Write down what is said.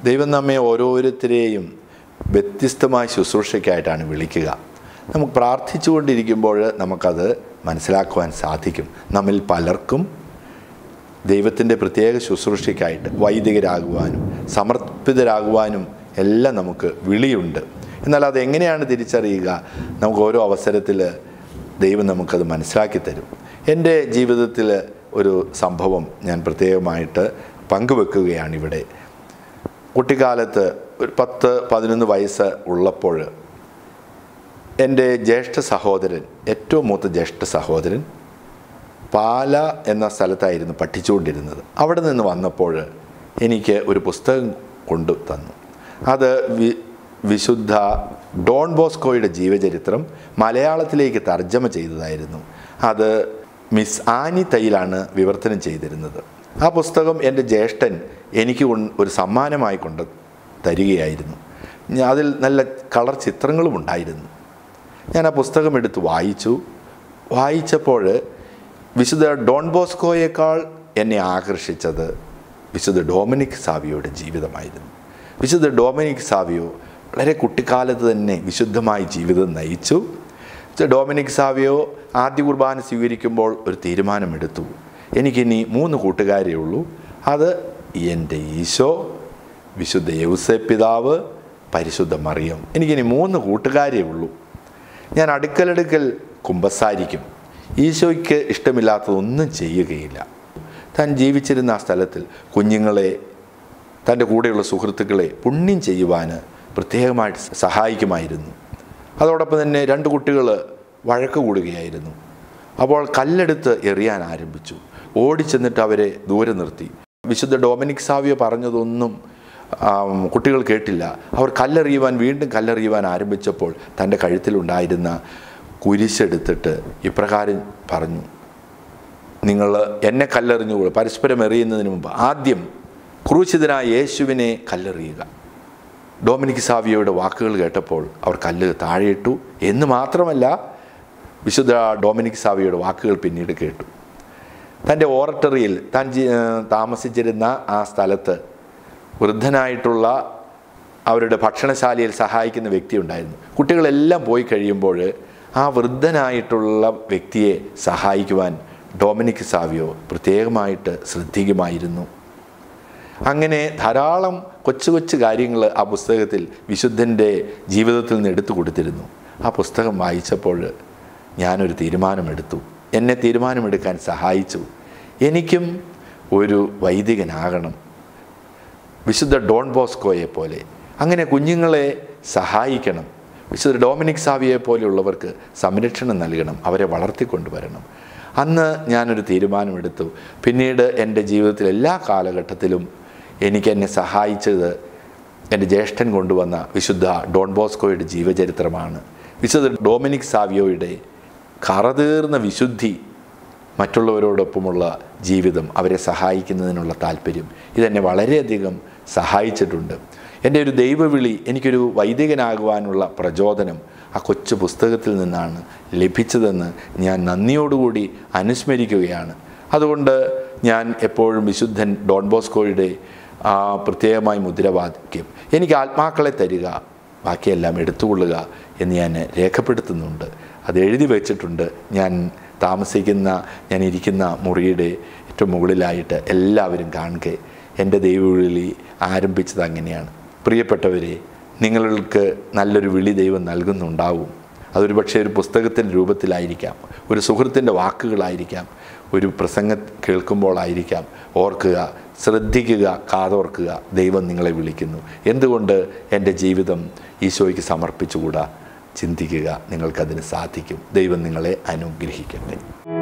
ദൈവം നമ്മെ ഓരോരുത്തരെയും വ്യത്യസ്തമായ ശുശ്രൂഷയ്ക്കായിട്ടാണ് വിളിക്കുക നമുക്ക് പ്രാർത്ഥിച്ചുകൊണ്ടിരിക്കുമ്പോൾ നമുക്കത് മനസ്സിലാക്കുവാൻ സാധിക്കും നമ്മിൽ പലർക്കും ദൈവത്തിൻ്റെ പ്രത്യേക ശുശ്രൂഷയ്ക്കായിട്ട് വൈദികരാകുവാനും സമർപ്പിതരാകുവാനും എല്ലാം നമുക്ക് വിളിയുണ്ട് എന്നാൽ അത് എങ്ങനെയാണ് തിരിച്ചറിയുക നമുക്ക് ഓരോ അവസരത്തിൽ ദൈവം നമുക്കത് മനസ്സിലാക്കി തരും എൻ്റെ ജീവിതത്തിൽ ഒരു സംഭവം ഞാൻ പ്രത്യേകമായിട്ട് പങ്കുവെക്കുകയാണ് ഇവിടെ കുട്ടിക്കാലത്ത് ഒരു പത്ത് പതിനൊന്ന് വയസ്സ് ഉള്ളപ്പോൾ എൻ്റെ ജ്യേഷ്ഠ സഹോദരൻ ഏറ്റവും മൂത്ത ജ്യേഷ്ഠ സഹോദരൻ പാല എന്ന സ്ഥലത്തായിരുന്നു പഠിച്ചുകൊണ്ടിരുന്നത് അവിടെ നിന്ന് വന്നപ്പോൾ എനിക്ക് ഒരു പുസ്തകം കൊണ്ടു തന്നു അത് വി വിശുദ്ധ ഡോൺ ബോസ്കോയുടെ ജീവചരിത്രം മലയാളത്തിലേക്ക് തർജ്ജമ ചെയ്തതായിരുന്നു അത് മിസ് ആനി തൈലാണ് വിവർത്തനം ചെയ്തിരുന്നത് ആ പുസ്തകം എൻ്റെ ജ്യേഷ്ഠൻ എനിക്ക് കൊ- ഒരു സമ്മാനമായി കൊണ്ട് തരികയായിരുന്നു ഞാൻ അതിൽ നല്ല കളർ ചിത്രങ്ങളും ഉണ്ടായിരുന്നു ഞാൻ ആ പുസ്തകം എടുത്ത് വായിച്ചു വായിച്ചപ്പോൾ വിശുദ്ധ ഡോൺ ബോസ്കോയേക്കാൾ എന്നെ ആകർഷിച്ചത് വിശുദ്ധ ഡൊമിനിക് സാവിയോയുടെ ജീവിതമായിരുന്നു വിശുദ്ധ ഡൊമിനിക് സാവിയോ വളരെ കുട്ടിക്കാലത്ത് തന്നെ വിശുദ്ധമായി ജീവിതം നയിച്ചു വിശുദ്ധ ഡൊമിനിക് സാവിയോ ആദ്യ കുർബാന സ്വീകരിക്കുമ്പോൾ ഒരു തീരുമാനമെടുത്തു എനിക്കിനി മൂന്ന് കൂട്ടുകാരേ ഉള്ളൂ അത് എൻ്റെ ഈശോ വിശുദ്ധ യൗസേ പിതാവ് പരിശുദ്ധ മറിയം എനിക്കിനി മൂന്ന് കൂട്ടുകാരേ ഉള്ളൂ ഞാൻ അടുക്കലടുക്കൽ കുമ്പസാരിക്കും ഈശോയ്ക്ക് ഇഷ്ടമില്ലാത്തതൊന്നും ചെയ്യുകയില്ല താൻ ജീവിച്ചിരുന്ന ആ സ്ഥലത്തിൽ കുഞ്ഞുങ്ങളെ തൻ്റെ കൂടെയുള്ള സുഹൃത്തുക്കളെ പുണ്യം ചെയ്യുവാൻ പ്രത്യേകമായിട്ട് സഹായിക്കുമായിരുന്നു അതോടൊപ്പം തന്നെ രണ്ട് കുട്ടികൾ വഴക്ക് കൂടുകയായിരുന്നു അപ്പോൾ കല്ലെടുത്ത് എറിയാൻ ആരംഭിച്ചു ഓടിച്ചെന്നിട്ട് അവരെ ദൂരെ നിർത്തി വിശുദ്ധ ഡൊമിനിക് സാവിയോ പറഞ്ഞതൊന്നും ആം, കുട്ടികൾ കേട്ടില്ല അവർ കല്ലെറിയുവാൻ വീണ്ടും കല്ലെറിയുവാൻ ആരംഭിച്ചപ്പോൾ തൻ്റെ കഴുത്തിലുണ്ടായിരുന്ന കുരിശെടുത്തിട്ട് ഇപ്രകാരം പറഞ്ഞു നിങ്ങൾ എന്നെ കല്ലെറിഞ്ഞു പരസ്പരം എറിയുന്നതിന് മുമ്പ് ആദ്യം ക്രൂശിതനായ യേശുവിനെ കല്ലെറിയുക ഡൊമിനിക് സാവിയോയുടെ വാക്കുകൾ കേട്ടപ്പോൾ അവർ കല്ല് താഴെയിട്ടു എന്ന് മാത്രമല്ല വിശുദ്ധ ഡൊമിനിക് സാവിയോയുടെ വാക്കുകൾ പിന്നീട് കേട്ടു തൻ്റെ ഓറട്ടറിയിൽ താൻ ജി- ഏർ താമസിച്ചിരുന്ന ആ സ്ഥലത്ത് വൃദ്ധനായിട്ടുള്ള അവരുടെ ഭക്ഷണശാലയിൽ സഹായിക്കുന്ന വ്യക്തി ഉണ്ടായിരുന്നു കുട്ടികളെല്ലാം പോയി കഴിയുമ്പോൾ ആ വൃദ്ധനായിട്ടുള്ള വ്യക്തിയെ സഹായിക്കുവാൻ ഡൊമിനിക് സാവിയോ പ്രത്യേകമായിട്ട് ശ്രദ്ധിക്കുമായിരുന്നു അങ്ങനെ ധാരാളം കൊച്ചു കൊച്ചു കാര്യങ്ങൾ ആ പുസ്തകത്തിൽ വിശുദ്ധൻ്റെ ജീവിതത്തിൽ നിന്ന് എടുത്തു കൊടുത്തിരുന്നു ആ പുസ്തകം വായിച്ചപ്പോൾ ഞാനൊരു തീരുമാനമെടുത്തു എന്നെ തീരുമാനമെടുക്കാൻ സഹായിച്ചു എനിക്കും ഒരു വൈദികനാകണം വിശുദ്ധ ഡോൺ ബോസ്കോയെ പോലെ അങ്ങനെ കുഞ്ഞുങ്ങളെ സഹായിക്കണം വിശുദ്ധ ഡൊമിനിക് സാവിയെ പോലെയുള്ളവർക്ക് സംരക്ഷണം നൽകണം അവരെ വളർത്തിക്കൊണ്ടുവരണം അന്ന് ഞാനൊരു തീരുമാനമെടുത്തു പിന്നീട് എൻ്റെ ജീവിതത്തിൽ എല്ലാ കാലഘട്ടത്തിലും എനിക്ക് എന്നെ സഹായിച്ചത് എൻ്റെ ജ്യേഷ്ഠൻ കൊണ്ടുവന്ന വിശുദ്ധ ഡോൺ ബോസ്കോയുടെ ജീവചരിത്രമാണ് വിശുദ്ധ ഡൊമിനിക് സാവിയോയുടെ കറതീർന്ന വിശുദ്ധി മറ്റുള്ളവരോടൊപ്പമുള്ള ജീവിതം അവരെ സഹായിക്കുന്നതിനുള്ള താല്പര്യം ഇതെന്നെ വളരെയധികം സഹായിച്ചിട്ടുണ്ട് എൻ്റെ ഒരു ദൈവവിളി എനിക്കൊരു വൈദികനാകുവാനുള്ള പ്രചോദനം ആ കൊച്ചു പുസ്തകത്തിൽ നിന്നാണ് ലഭിച്ചതെന്ന് ഞാൻ നന്ദിയോടുകൂടി അനുസ്മരിക്കുകയാണ് അതുകൊണ്ട് ഞാൻ എപ്പോഴും വിശുദ്ധൻ ഡോൺ ബോസ്കോയുടെ ആ പ്രത്യേകമായ മുദ്രാവാക്യം എനിക്ക് ആത്മാക്കളെ തരിക ബാക്കിയെല്ലാം എടുത്തുകൊള്ളുക എന്ന് ഞാൻ രേഖപ്പെടുത്തുന്നുണ്ട് അത് എഴുതി വെച്ചിട്ടുണ്ട് ഞാൻ താമസിക്കുന്ന ഞാൻ ഇരിക്കുന്ന മുറിയുടെ ഏറ്റവും മുകളിലായിട്ട് എല്ലാവരും കാണുക എൻ്റെ ദൈവവിളി ആരംഭിച്ചത് അങ്ങനെയാണ് പ്രിയപ്പെട്ടവരെ നിങ്ങൾക്ക് നല്ലൊരു വിളി ദൈവം നൽകുന്നുണ്ടാവും അതൊരു പക്ഷേ ഒരു പുസ്തകത്തിൻ്റെ രൂപത്തിലായിരിക്കാം ഒരു സുഹൃത്തിൻ്റെ വാക്കുകളായിരിക്കാം ഒരു പ്രസംഗം കേൾക്കുമ്പോഴായിരിക്കാം ഓർക്കുക ശ്രദ്ധിക്കുക കാതോർക്കുക ദൈവം നിങ്ങളെ വിളിക്കുന്നു എന്തുകൊണ്ട് എൻ്റെ ജീവിതം ഈശോയ്ക്ക് സമർപ്പിച്ചുകൂടാ ചിന്തിക്കുക നിങ്ങൾക്കതിന് സാധിക്കും ദൈവം നിങ്ങളെ അനുഗ്രഹിക്കട്ടെ